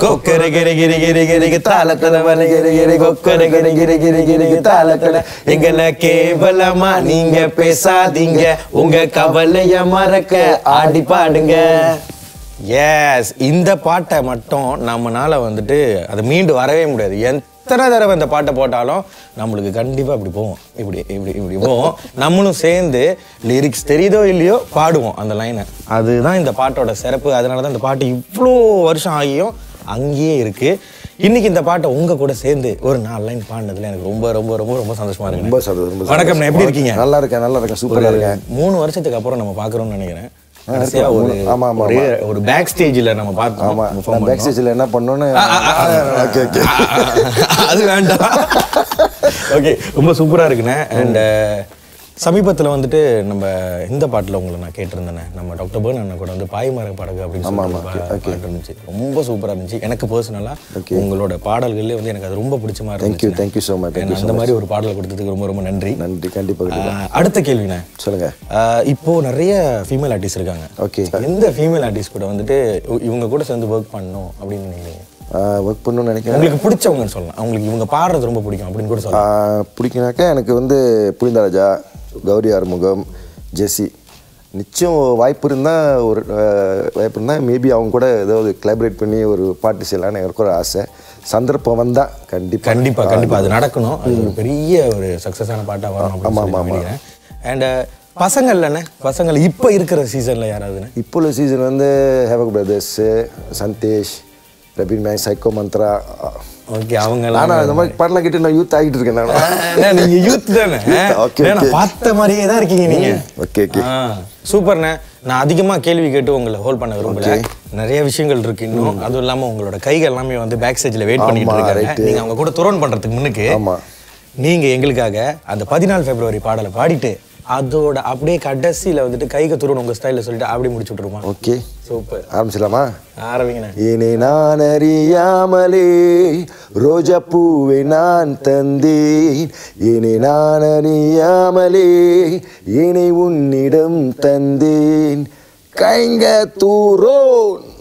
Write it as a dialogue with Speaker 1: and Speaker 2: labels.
Speaker 1: கொக்கர கிரி கிரி கிரி கிரி தாளத்துல வர கிரி கிரி கொக்கர கிரி கிரி கிரி கிரி தாளத்துல எங்களை கேவலமா நீங்க பேசாதீங்க உங்க கவலைய மறக்க ஆடி பாடுங்க எஸ் இந்த பாட்டை மட்டும் நம்மனால வந்துட்டு அது மீண்டு வரவே முடியாது எத்தனை தடவை இந்த பாட்டை போட்டாலும் நம்மளுக்கு கண்டிப்பாக இப்படி போவோம் இப்படி இப்படி இப்படி போவோம் நம்மளும் சேர்ந்து லிரிக்ஸ் தெரியுதோ இல்லையோ பாடுவோம் அந்த லைனை அதுதான் இந்த பாட்டோட சிறப்பு அதனால தான் இந்த பாட்டு இவ்வளோ வருஷம் ஆகியும் அங்கேயே இருக்கு இன்னைக்கு இந்த பாட்டை உங்க கூட சேர்ந்து ஒரு நாலு லைன் பாடினதுல எனக்கு ரொம்ப ரொம்ப ரொம்ப ரொம்ப சந்தோஷமா இருக்கு
Speaker 2: ரொம்ப சந்தோஷம், ரொம்ப
Speaker 1: வணக்கம் எப்படி இருக்கீங்க
Speaker 2: நல்லா இருக்கேன் நல்லா இருக்கேன் சூப்பரா
Speaker 1: ஒரு
Speaker 2: இருக்கேன்
Speaker 1: மூணு வருஷத்துக்கு அப்புறம் நம்ம பார்க்குறோம்னு நினைக்கிறேன் கடைசியா
Speaker 2: இருக்கலாம்.
Speaker 1: ஒரு
Speaker 2: ஆமா, ஆமா,
Speaker 1: ஒரு ஒரு பேக் ஸ்டேஜில் நம்ம பார்த்தோம்
Speaker 2: ஆமா
Speaker 1: perform
Speaker 2: நான் பேக்
Speaker 1: பண்ணோம்.
Speaker 2: ஸ்டேஜில் என்ன பண்ணோன்னு ஓகே ஓகே
Speaker 1: அது வேண்டாம் ஓகே ரொம்ப சூப்பரா இருக்குண்ணே அண்ட் சமீபத்துல வந்துட்டு நம்ம இந்த பாட்டுல உங்களை நான் கேட்டிருந்தேனே நம்ம டாக்டர் பேர்ன் அண்ணன் கூட வந்து பாய்மர படகு அப்படின்னு சொல்லி ஒரு பா- பாட்டு இருந்துச்சு ரொம்ப சூப்பரா இருந்துச்சு எனக்கு பர்சனலா உங்களோட பாடல்கள்லேயே வந்து எனக்கு அது ரொம்ப பிடிச்ச மாதிரி
Speaker 2: தேங்க்யூ
Speaker 1: இருந்துச்சு
Speaker 2: தேங்க்யூ ஸோ மச் தேங்க்யூ
Speaker 1: அந்த மாதிரி ஒரு பாடல் கொடுத்ததுக்கு ரொம்ப ரொம்ப நன்றி
Speaker 2: நன்றி கண்டிப்பாக கண்டிப்பாக
Speaker 1: ஆஹ், அடுத்த கேள்விண்ணே
Speaker 2: சொல்லுங்க
Speaker 1: ஆஹ், இப்போ நிறைய ஃபீமேல் ஆர்டிஸ்ட் இருக்காங்க
Speaker 2: ஓகே
Speaker 1: எந்த ஃபீமேல் ஆர்டிஸ்ட் கூட வந்துட்டு இவ- இவங்க கூட சேர்ந்து ஒர்க் பண்ணணும் அப்படின்னு நினைக்கிறீங்க
Speaker 2: ஒர்க் பண்ணணும்னு நினைக்கிறேன்
Speaker 1: உங்களுக்கு பிடிச்சவங்கன்னு சொல்லலாம் அவங்களுக்கு இவங்க பாடுறது ரொம்ப பிடிக்கும் அப்படின்னு கூட சொல்லலாம்
Speaker 2: ஆஹ், பிடிக்குனாக்கா எனக்கு வந்து புரிந்தராஜா கௌரி ஆறுமுகம் ஜெஸி நிச்சயம் வாய்ப்பு இருந்தால் ஒரு ஆஹ், வாய்ப்பு இருந்தால் மேபி அவங்க கூட ஏதாவது கொலாபரேட் பண்ணி ஒரு பாட்டு செய்யலாம்னு எனக்கு ஒரு ஆசை சந்தர்ப்பம் வந்தால் கண்டிப்பாக
Speaker 1: கண்டிப்பா கண்டிப்பா அது நடக்கணும் அது ஒரு பெரிய ஒரு சக்சஸான பாட்டா வரும் அப்படின்னு சொல்லி நான் நினைக்கிறேன் அண்ட் பசங்கள்லண்ணே பசங்கள் இப்போ இருக்கிற சீசன்ல யாராவதுண்ணே
Speaker 2: இப்போ உள்ள சீசன் வந்து ஹேவக் பிரதர்ஸு சந்தேஷ் ரபீன் மேய் சைக்கோ மந்த்ரா
Speaker 1: ஓகே அவங்கெல்லாம்
Speaker 2: ஆனால் இந்த மாதிரி பாட்டெலாம் கேட்டு நான் யூத் ஆகிட்டு இருக்கேன் நான்
Speaker 1: அண்ணே, நீங்க யூத் தானே
Speaker 2: Okay,
Speaker 1: அண்ணே, நான்
Speaker 2: okay.
Speaker 1: பார்த்த மாதிரியே தான் இருக்கீங்க நீங்க
Speaker 2: ஓகே ஓகே
Speaker 1: ஆ, சூப்பர்ண்ணே நான் அதிகமா கேள்வி கேட்டு உங்களை ஹோல்ட் பண்ண விரும்பல நிறைய விஷயங்கள் இருக்கு இன்னும் அதுவும் இல்லாம உங்களோட கைகள் எல்லாமே வந்து பேக் ஸ்டேஜ்ல வெயிட் பண்ணிட்டு
Speaker 2: ஆமா,
Speaker 1: இருக்காங்க
Speaker 2: right.
Speaker 1: நீங்க அவங்க கூட துரோன் பண்றதுக்கு முன்னுக்கு
Speaker 2: ஆமா.
Speaker 1: நீங்க எங்களுக்காக அந்த பதினாலு பிப்ரவரி பாடலை பாடிட்டு அதோட அப்படியே கடைசியில வந்துட்டு கைக துருவன் உங்க ஸ்டைல்ல சொல்லிட்டு அப்படி முடிச்சு விட்டுருமா
Speaker 2: ஓகே
Speaker 1: சூப்பர்
Speaker 2: ஆரம்பிச்சிடலாமா
Speaker 1: ஆரம்பிங்கண்ணே
Speaker 2: இனி நான் அறியாமலே ரோஜா பூவை நான் தந்தேன் இனி நான் அறியாமலே இனி உன்னிடம் தந்தேன் கைங்க தூரோன்